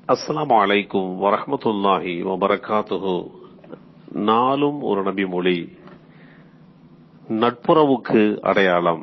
அஸ்ஸலாமு அலைக்கும் வரஹ்மத்துல்லாஹி வபரகாத்துஹு நாளும் ஒரு நபி மொழி நட்புறவுக்கு அடையாளம்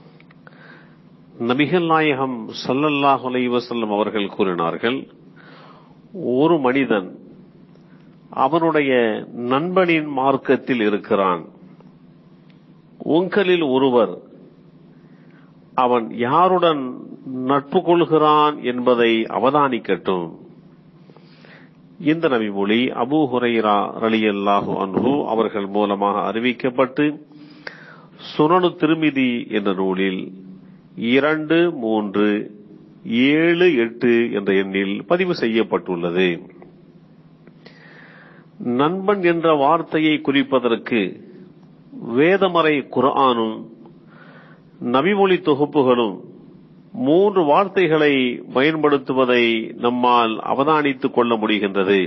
நபிகள் நாயகம் ஸல்லல்லாஹு அலைஹி வஸல்லம் அவர்கள் கூறினார்கள் ஒரு மனிதன் அவனுடைய நண்பனின் மார்க்கத்தில் இருக்கிறான் உங்களில் ஒருவர் அவன் யாருடன் நட்பு கொள்கிறான் என்பதை அவதானிக்கட்டும் இந்த நபிமொழி அபூ ஹுரைரா ரலியல்லாஹு அன்ஹு அவர்கள் மூலமாக அறிவிக்கப்பட்டு சுனனு திருமிதி என்ற நூலில் இரண்டு மூன்று ஏழு எட்டு என்ற எண்ணில் பதிவு செய்யப்பட்டுள்ளது நண்பன் என்ற வார்த்தையை குறிப்பதற்கு வேதமறை குர்ஆனும் நபிமொழி தொகுப்புகளும் மூன்று வார்த்தைகளை பயன்படுத்துவதை நம்மால் அவதானித்துக் கொள்ள முடிகின்றது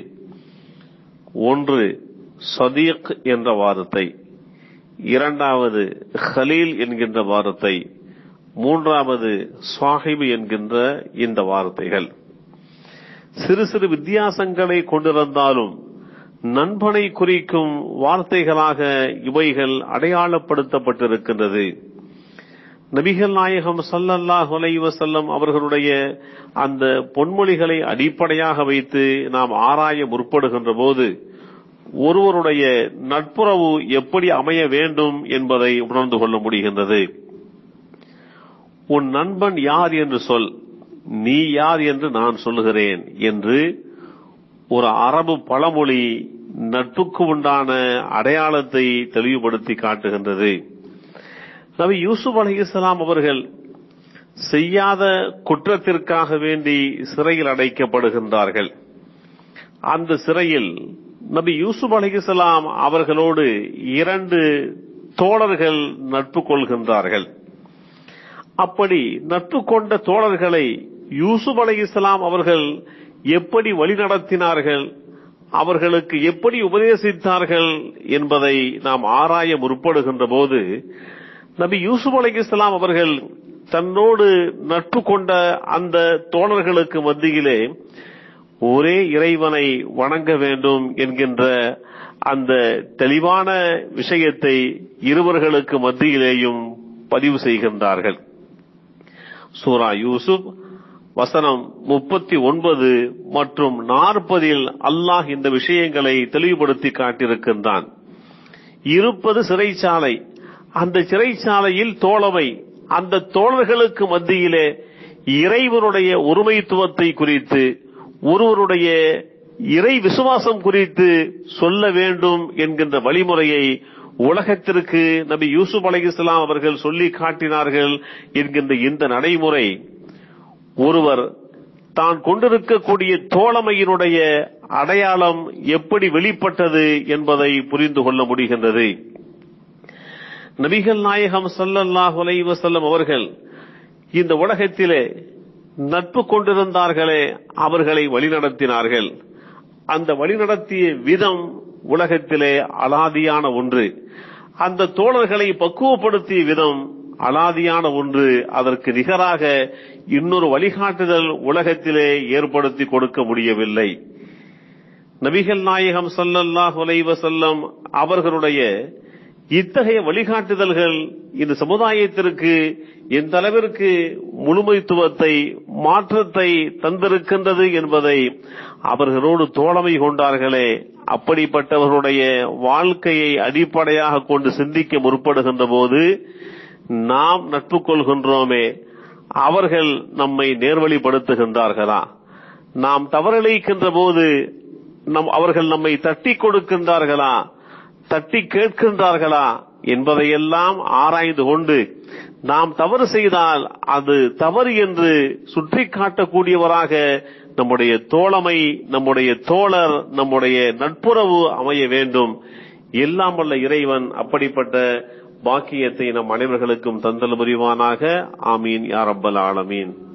ஒன்று சதீக் என்ற வார்த்தை இரண்டாவது ஹலீல் என்கின்ற வார்த்தை மூன்றாவது சுவாஹிபு என்கின்ற இந்த வார்த்தைகள் சிறு சிறு வித்தியாசங்களை கொண்டிருந்தாலும் நண்பனை குறிக்கும் வார்த்தைகளாக இவைகள் அடையாளப்படுத்தப்பட்டிருக்கின்றது நபிகள் நாயகம் சல்லல்லாஹு அலைஹி வஸல்லம் அவர்களுடைய அந்த பொன்மொழிகளை அடிப்படையாக வைத்து நாம் ஆராய முற்படுகின்ற போது ஒருவருடைய நட்புறவு எப்படி அமைய வேண்டும் என்பதை உணர்ந்து கொள்ள முடிகின்றது உன் நண்பன் யார் என்று சொல் நீ யார் என்று நான் சொல்லுகிறேன் என்று ஒரு அரபு பழமொழி நட்புக்கு உண்டான அடையாளத்தை தெளிவுபடுத்தி காட்டுகின்றது நபி யூசுப் அலிஹலாம் அவர்கள் செய்யாத குற்றத்திற்காக வேண்டி சிறையில் அடைக்கப்படுகின்றார்கள் அந்த சிறையில் நபி யூசுப் அலிஹலாம் அவர்களோடு இரண்டு தோழர்கள் நட்பு கொள்கின்றார்கள் அப்படி நட்பு கொண்ட தோழர்களை யூசுப் அலிஹலாம் அவர்கள் எப்படி வழிநடத்தினார்கள் அவர்களுக்கு எப்படி உபதேசித்தார்கள் என்பதை நாம் ஆராய முற்படுகின்ற போது நபி யூசுப் அலி இஸ்லாம் அவர்கள் தன்னோடு நட்பு கொண்ட அந்த தோழர்களுக்கு மத்தியிலே ஒரே இறைவனை வணங்க வேண்டும் என்கின்ற அந்த தெளிவான விஷயத்தை இருவர்களுக்கு மத்தியிலேயும் பதிவு செய்கின்றார்கள் சூரா யூசுப் வசனம் முப்பத்தி ஒன்பது மற்றும் நாற்பதில் அல்லாஹ் இந்த விஷயங்களை தெளிவுபடுத்தி காட்டியிருக்கின்றான் இருப்பது சிறைச்சாலை அந்த சிறைச்சாலையில் தோழமை அந்த தோழர்களுக்கு மத்தியிலே இறைவனுடைய ஒருமைத்துவத்தை குறித்து ஒருவருடைய இறை விசுவாசம் குறித்து சொல்ல வேண்டும் என்கின்ற வழிமுறையை உலகத்திற்கு நபி யூசுப் அலி இஸ்லாம் அவர்கள் சொல்லி காட்டினார்கள் என்கின்ற இந்த நடைமுறை ஒருவர் தான் கொண்டிருக்கக்கூடிய தோழமையினுடைய அடையாளம் எப்படி வெளிப்பட்டது என்பதை புரிந்து கொள்ள முடிகின்றது நபிகள் நாயகம் சல்லல்லாஹ் வசல்லம் அவர்கள் இந்த உலகத்திலே நட்பு கொண்டிருந்தார்களே அவர்களை வழிநடத்தினார்கள் அந்த வழிநடத்திய விதம் உலகத்திலே அலாதியான ஒன்று அந்த தோழர்களை பக்குவப்படுத்திய விதம் அலாதியான ஒன்று அதற்கு நிகராக இன்னொரு வழிகாட்டுதல் உலகத்திலே ஏற்படுத்தி கொடுக்க முடியவில்லை நபிகள் நாயகம் சல்லல்லாஹ் வசல்லம் அவர்களுடைய இத்தகைய வழிகாட்டுதல்கள் இந்த சமுதாயத்திற்கு எந்த அளவிற்கு முழுமைத்துவத்தை மாற்றத்தை தந்திருக்கின்றது என்பதை அவர்களோடு தோழமை கொண்டார்களே அப்படிப்பட்டவர்களுடைய வாழ்க்கையை அடிப்படையாக கொண்டு சிந்திக்க முற்படுகின்ற போது நாம் நட்பு கொள்கின்றோமே அவர்கள் நம்மை நேர்வழிப்படுத்துகின்றார்களா நாம் தவறிழைக்கின்ற போது நம் அவர்கள் நம்மை தட்டி கொடுக்கின்றார்களா தட்டி கேட்கின்றார்களா என்பதையெல்லாம் ஆராய்ந்து கொண்டு நாம் தவறு செய்தால் அது தவறு என்று சுற்றி காட்டக்கூடியவராக நம்முடைய தோழமை நம்முடைய தோழர் நம்முடைய நட்புறவு அமைய வேண்டும் எல்லாம் வல்ல இறைவன் அப்படிப்பட்ட பாக்கியத்தை நம் அனைவர்களுக்கும் தந்தல் புரிவானாக ஆமீன் யார் அப்பல் ஆலமீன்